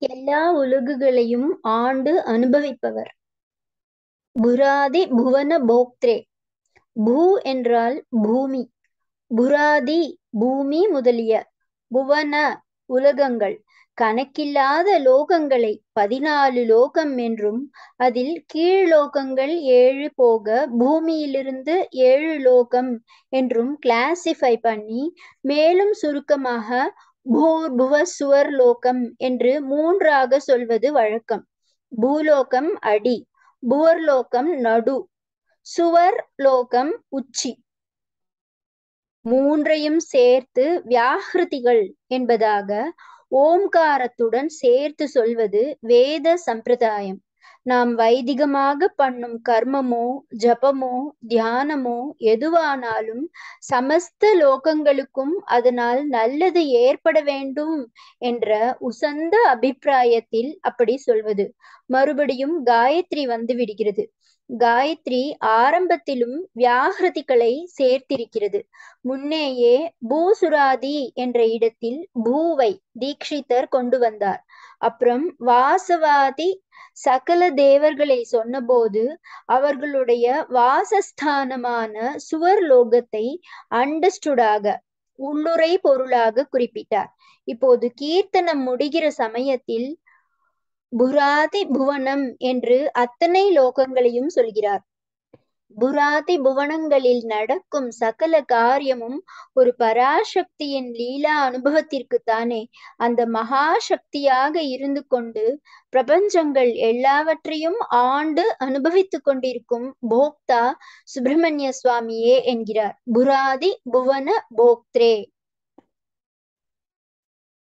எல்லா உலகுகளையும் ஆண்டு அனுபவிப்பவர் புராதி புவன போக்திரே பூ என்றால் பூமி புராதி பூமி முதலிய புவன உலகங்கள் கணக்கில்லாத லோகங்களை பதினாலு லோகம் என்றும் அதில் கீழ்லோகங்கள் ஏழு போக பூமியிலிருந்து ஏழு லோகம் என்றும் கிளாசிஃபை பண்ணி மேலும் சுருக்கமாக பூர் புவ சுவர் லோகம் என்று மூன்றாக சொல்வது வழக்கம் பூலோகம் அடி புவர்லோகம் நடு சுவர் லோகம் உச்சி மூன்றையும் சேர்த்து வியாகிருதிகள் என்பதாக ஓம்காரத்துடன் சேர்த்து சொல்வது வேத சம்பிரதாயம் நாம் வைதிகமாக பண்ணும் கர்மமோ ஜபமோ தியானமோ எதுவானாலும் சமஸ்த லோகங்களுக்கும் அதனால் நல்லது ஏற்பட வேண்டும் என்ற உசந்த அபிப்பிராயத்தில் அப்படி சொல்வது மறுபடியும் காயத்ரி வந்து விடுகிறது காயத்ரி ஆரம்பத்திலும் வியாகிருதிகளை சேர்த்திருக்கிறது முன்னேயே பூசுராதி என்ற இடத்தில் பூவை தீக்ஷிதர் கொண்டு வந்தார் அப்புறம் வாசவாதி சகல தேவர்களை சொன்னபோது அவர்களுடைய வாசஸ்தானமான சுவர் லோகத்தை அண்டர்ஸ்டுடாக உள்ளுரை பொருளாக குறிப்பிட்டார் இப்போது கீர்த்தனம் முடிகிற சமயத்தில் புராதி புவனம் என்று அத்தனை லோகங்களையும் சொல்கிறார் புராதி புவனங்களில் நடக்கும் சகல காரியமும் ஒரு பராசக்தியின் லீலா அனுபவத்திற்குத்தானே அந்த மகாசக்தியாக இருந்து கொண்டு பிரபஞ்சங்கள் எல்லாவற்றையும் ஆண்டு அனுபவித்து கொண்டிருக்கும் போக்தா சுப்பிரமணிய சுவாமியே என்கிறார் புராதி புவன போக்திரே